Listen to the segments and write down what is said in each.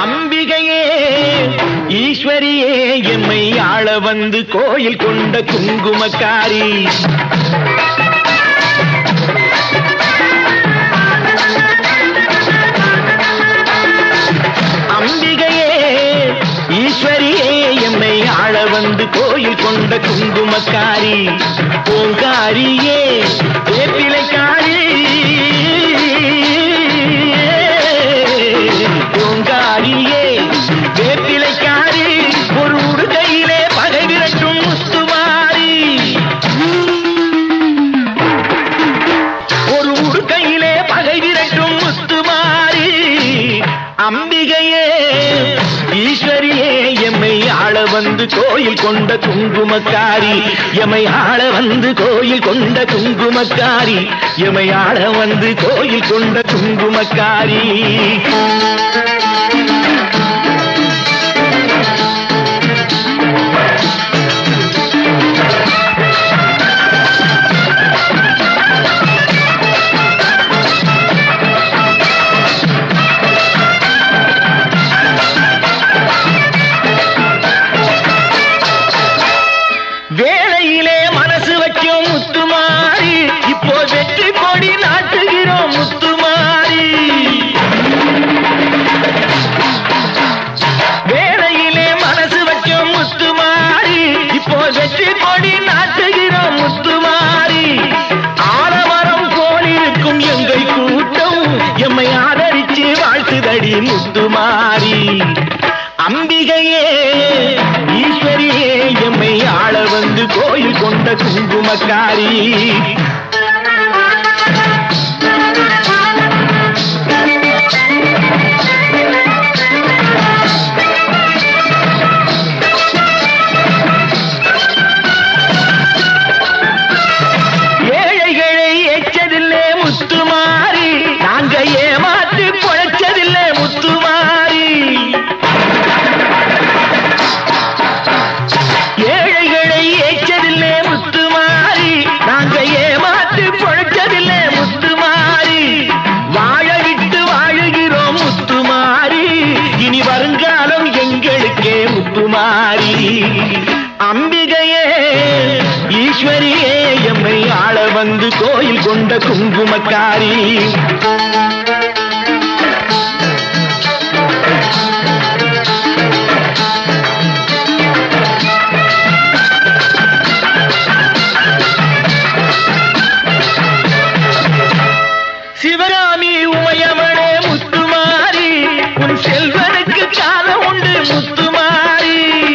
அம்பிகையே ஈஸ்வரியே எம்மை ஆள வந்து கோயில் கொண்ட குங்குமக்காரி அம்பிகையே ஈஸ்வரியே எம்மை ஆள வந்து கோயில் கொண்ட குங்குமக்காரி பூங்காரியே வேப்பிலைக்காரி பூங்காரியே வேப்பிலைக்காரி ஒரு உடுகையிலே பகை விரட்டும் முத்துமாரி ஒரு உடுக்கையிலே பகை விரட்டும் முத்துமாரி அம்பிகையே ஈஸ்வரியே எம்மை ஆள வந்து கோயில் கொண்ட குங்குமக்காரி எமை ஆள வந்து கோயில் கொண்ட குங்குமக்காரி எமை ஆள வந்து கோயில் கொண்ட குங்குமக்காரி வேளையிலே மனசு வைக்கும் முத்துமாரி இப்போ வெற்றி கொடி நாட்டுகிறோம் முத்துமாரி வேளையிலே மனசு வைக்கும் முத்துமாரி இப்போ வெற்றி கொடி நாட்டுகிறோம் முத்துமாரி ஆலமரம் போல் இருக்கும் எங்கள் கூட்டம் எம்மை ஆதரிச்சு வாழ்த்துதடி முத்துமாரி அம்பிகையே ஈஸ்வரியே எம்மை ஆள வந்து கோயில் கொண்ட குங்குமக்காரி ஏழைகளை ஏச்சதில்லை முத்துமாரி நாங்க ஏமாற்றி பொழைச்சதில்லை முத்துமாரி ஏழைகளை ஏச்சதில்லை முத்துமாரி நாங்க ஏமாற்றி பொழைச்சதில்லை முத்துமாரி வாழ விட்டு வாழுகிறோம் முத்துமாரி இனி வருங்காலம் எங்களுக்கே முத்துமாரி அம்பிகையே ஈஸ்வரியே எம்மை ஆள வந்து கோயில் கொண்ட குங்குமக்காரி சிவராமி உமையவனே முத்துமாரி உன் செல்வனுக்கு காலம் உண்டு முத்துமாரி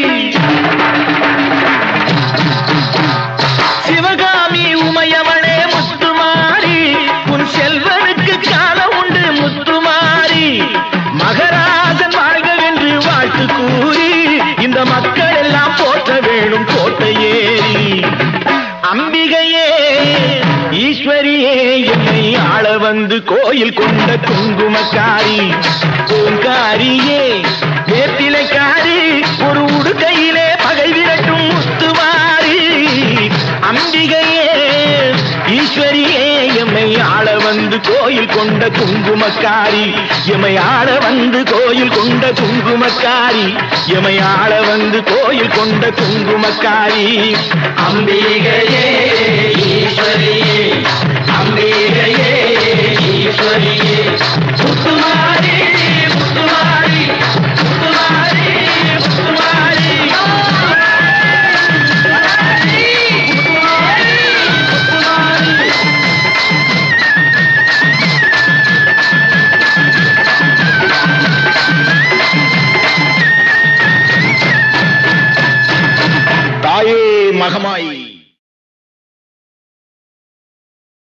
சிவகாமி உமையவனே முத்துமாரி உன் செல்வனுக்கு காலம் உண்டு முத்துமாரி மகராஜன் வாழ்கவென்று வாழ்த்து கூறி இந்த மக்கள் எல்லாம் போற்ற வேணும் கோட்டை ஏறி அம்பிகையே ஈஸ்வரியே என்னை ஆள வந்து கோயில் கொண்ட குங்குமக்காரி பூங்காரியே வேப்பிலைக்காரி ஒரு உடுக்கையிலே பகை விரட்டும் முத்துமாரி அம்பிகையே ஈஸ்வரியே எம்மை ஆள வந்து கோயில் கொண்ட குங்குமக்காரி எமை ஆள வந்து கோயில் கொண்ட குங்குமக்காரி எமை ஆள வந்து கோயில் கொண்ட குங்குமக்காரி அம்பிகையே ஈஸ்வரியே அம்பிகையே ஈஸ்வரியே முத்துமாரி